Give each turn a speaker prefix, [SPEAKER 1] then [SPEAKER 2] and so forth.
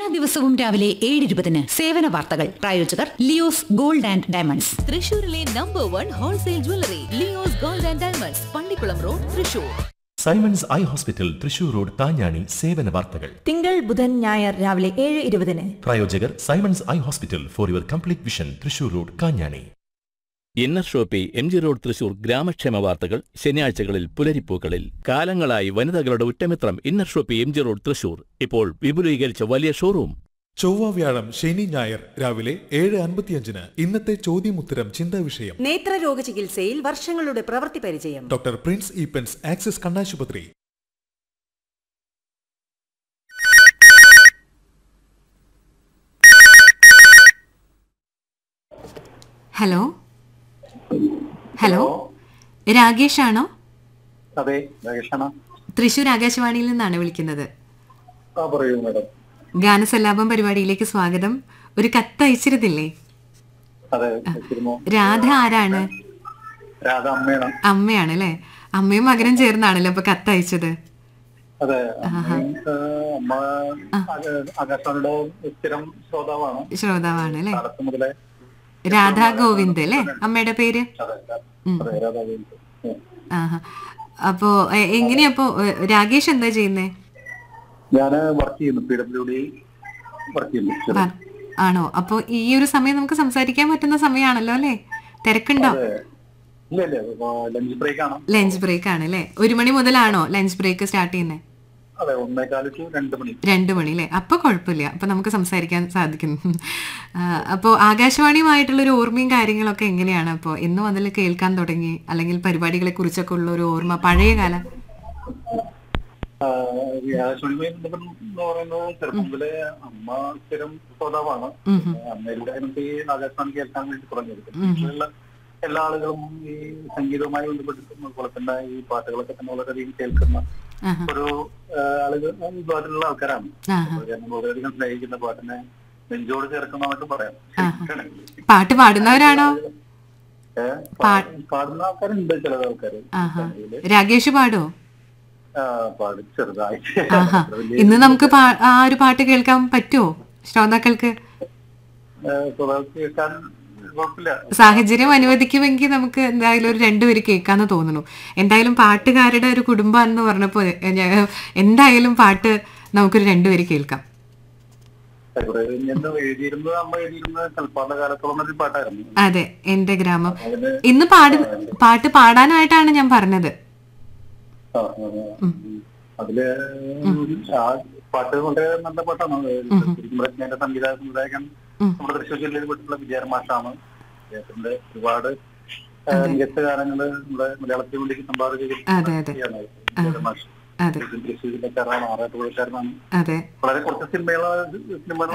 [SPEAKER 1] എല്ലാ ദിവസവും രാവിലെ ഏഴ് ഇരുപതിന് സേവന വാർത്തകൾ പ്രായോജകർ ലിയോസ് ഗോൾഡ് ആൻഡ് ഡയമണ്ട്സ്
[SPEAKER 2] തൃശൂരിലെ number one wholesale jewellery Leo's gold and diamonds Pallikulam road Thrissur
[SPEAKER 3] Simon's eye hospital Thrissur road താഞ്ഞാണി സേവന വാർത്തകൾ
[SPEAKER 4] തിങ്കൾ ബുധൻ ഞായർ രാവിലെ ഏഴ് ഇരുപതിന്
[SPEAKER 3] പ്രായോജകർ Simon's eye hospital for your complete vision Thrissur road Kanjani
[SPEAKER 5] inner shoppy M G road Thrissur ഗ്രാമക്ഷേമ വാർത്തകൾ ശനിയാഴ്ചകളിൽ പുലരിപ്പൂക്കളിൽ കാലങ്ങളായി വനിതകളുടെ ഉറ്റമിത്രം inner shoppy M G road Thrissur ഇപ്പോൾ വിപുലീകരിച്ച വലിയ ഷോറൂം
[SPEAKER 6] ചൊവ്വ വ്യാഴം ശനി ഞായർ രാവിലെ ഏഴ് അൻപത്തിയഞ്ചിന് ഇന്നത്തെ ചോദ്യമുത്തരം ചിന്താ വിഷയം
[SPEAKER 4] നേത്രരോഗ ചികിത്സയിൽ വർഷങ്ങളുടെ പ്രവൃത്തി പരിചയം
[SPEAKER 6] ഡോക്ടർ പ്രിൻസ് ഈപ്പൻസ് ആക്സിസ് കണ്ണാശുപത്രി
[SPEAKER 7] ഹലോ ഹലോ രാകേഷ് ആണോ
[SPEAKER 8] അതെ രാകേഷാണ്
[SPEAKER 7] തൃശൂർ ആകാശവാണിയിൽ നിന്നാണ് വിളിക്കുന്നത്
[SPEAKER 8] ആ പറയൂ മാഡം
[SPEAKER 7] ഗാനസല്ലാപം പരിപാടിയിലേക്ക് സ്വാഗതം ഒരു കത്ത് അയച്ചിരുന്നില്ലേ
[SPEAKER 8] അതെ വെച്ചിരുന്നു
[SPEAKER 7] രാധ ആരാണ്
[SPEAKER 8] രാധ അമ്മയാണ്
[SPEAKER 7] അമ്മയാണ് അല്ലേ അമ്മയും മകനും ചേർന്നാണല്ലോ അപ്പൊ കത്ത് അയച്ചത്
[SPEAKER 8] അതെ അമ്മയും, ഏഹ്, അമ്മ ആക- ആകാശവാണിയുടെ സ്ഥിരം ശ്രോതാവാണ്
[SPEAKER 7] ശ്രോതാവാണ് അല്ലേ
[SPEAKER 8] കാലത്ത് മുതലേ
[SPEAKER 7] രാധാ ഗോവിന്ദ് അല്ലേ അമ്മയുടെ പേര്
[SPEAKER 8] അതെ അതെ രാധ ഗോവിന്ദ്. ഉം.
[SPEAKER 7] ആഹാ അപ്പോ എ- എങ്ങനെയാ അപ്പോ എ, രാകേഷ് എന്താ ചെയ്യുന്നേ
[SPEAKER 8] ഞാന് വർക്ക് ചെയ്യുന്നു പി ഡബ്ല്യു ഡി വർക്ക് ചെയ്യുന്നു
[SPEAKER 7] വ- ആണോ അപ്പോ ഈ ഒരു സമയം നമുക്ക് സംസാരിക്കാൻ പറ്റുന്ന സമയമാണല്ലോ അല്ലേ തിരക്കുണ്ടോ
[SPEAKER 8] അതെ ഇല്ല ഇല്ല ലഞ്ച് ബ്രേക്ക് ആണ്
[SPEAKER 7] ലഞ്ച് ബ്രേക്ക് ആണ് അല്ലേ ഒരു മണി മുതലാണോ ലഞ്ച് ബ്രേക്ക് സ്റ്റാർട്ട് ചെയ്യുന്നത്
[SPEAKER 8] അതെ ഒന്നേകാല് ടു രണ്ട് മണി
[SPEAKER 7] രണ്ട് മണി അല്ലേ അപ്പൊ കുഴപ്പമില്ല അപ്പൊ നമുക്ക് സംസാരിക്കാൻ സാധിക്കും ആ, അപ്പോ ആകാശവാണിയുമായിട്ടുള്ള ഒരു ഓർമ്മയും കാര്യങ്ങളൊക്കെ എങ്ങനെയാണ് അപ്പോ എന്ന് മുതൽ കേൾക്കാൻ തുടങ്ങി അല്ലെങ്കിൽ പരിപാടികളെ കുറിച്ചൊക്കെ ഉള്ള ഒരു ഓർമ്മ പഴയ കാലം
[SPEAKER 8] ആകാശവാണിയുമായി ബന്ധപ്പെട്ട് എന്ന് പറയുന്നത് ചെറുപ്പം മുതലേ അമ്മ സ്ഥിരം ശ്രോതാവാണ്
[SPEAKER 7] ഉം ഉം.
[SPEAKER 8] അമ്മയിലൂടെ എനിക്ക് ഈ ആകാശവാണി കേൾക്കാൻ വേണ്ടി തുടങ്ങിയത് വീട്ടിലുള്ള എല്ലാ ആളുകളും ഈ സംഗീതവുമായി ബന്ധപ്പെട്ടിട്ടും അതുപോലെ തന്നെ ഈ പാട്ടുകളൊക്കെ തന്നെ വളരെയധികം കേൾക്കുന്ന
[SPEAKER 7] ആഹാ.
[SPEAKER 8] ഒരു ആ, ആളുകൾ വിഭാഗത്തിലുള്ള ആൾക്കാരാണ്
[SPEAKER 7] ആഹാ.
[SPEAKER 8] അപ്പോൾ ഞാൻ വളരെയധികം സ്നേഹിക്കുന്ന പാട്ടിനെ നെഞ്ചോട് ചേർക്കുന്നതായിട്ട് പറയാം ശരിക്കാണെങ്കിൽ.
[SPEAKER 7] പാട്ട് പാടുന്നവരാണോ
[SPEAKER 8] ഏ, പാ- പാടുന്ന ആൾക്കാരുണ്ട് ചില ആൾക്കാര്
[SPEAKER 7] ആഹാ രാകേഷ് പാടോ
[SPEAKER 8] ആ, പാടും ചെറുതായി
[SPEAKER 7] ആഹാ
[SPEAKER 8] അത്ര വലിയ
[SPEAKER 7] ഇന്ന് നമുക്ക് പാ- ആ ഒരു പാട്ട് കേൾക്കാൻ പറ്റുമോ ശ്രോതാക്കൾക്ക്
[SPEAKER 8] ഏ, സ്വഭാവം കേൾക്കാൻ കുഴപ്പമില്ല
[SPEAKER 7] സാഹചര്യം അനുവദിക്കുമെങ്കിൽ നമുക്ക് എന്തായാലും ഒരു രണ്ടുപേര് കേൾക്കാന്ന് തോന്നുന്നു എന്തായാലും പാട്ടുകാരുടെ ഒരു കുടുംബം എന്ന് പറഞ്ഞപ്പോ ഞാൻ- എന്തായാലും പാട്ട് നമുക്കൊരു രണ്ടുപേര് കേൾക്കാം
[SPEAKER 8] ഇവിടെ ഞാൻ എഴുതിയിരുന്നത് അമ്മ എഴുതിയിരുന്നത് കൽപ്പാണ്ട കാലത്തോളം ഒരു പാട്ടായിരുന്നു
[SPEAKER 7] അതെ എന്റെ ഗ്രാമം
[SPEAKER 8] അതിന്
[SPEAKER 7] ഇന്ന് പാട് പാട്ട് പാടാനായിട്ടാണ് ഞാൻ പറഞ്ഞത്
[SPEAKER 8] ആ, ആ, ആ. അതില് ആ പാട്ട് വളരെ നല്ല പാട്ടാണ് നമ്മുടെ സംഗീത സംവിധായകൻ
[SPEAKER 7] ഉം.
[SPEAKER 8] നമ്മുടെ തൃശ്ശൂർ ജില്ലയിൽ പെട്ടിട്ടുള്ള വിജയൻ മാഷാണ് അദ്ദേഹത്തിന്റെ ഒരുപാട് ആ, മികച്ച ഗാനങ്ങള് നമ്മുടെ മലയാളത്തിന് വേണ്ടി സംഭാവന
[SPEAKER 7] അതെ, അതെ.
[SPEAKER 8] ചെയ്തിട്ടുണ്ട് വിജയൻ മാഷ്
[SPEAKER 7] അതെ
[SPEAKER 8] തൃശ്ശൂർ ജില്ലക്കാരനാണ് ആറാട്ടുപുഴക്കാരനാണ്
[SPEAKER 7] അതെ
[SPEAKER 8] വളരെ കുറച്ച് സിനിമകൾ സിനിമകൾ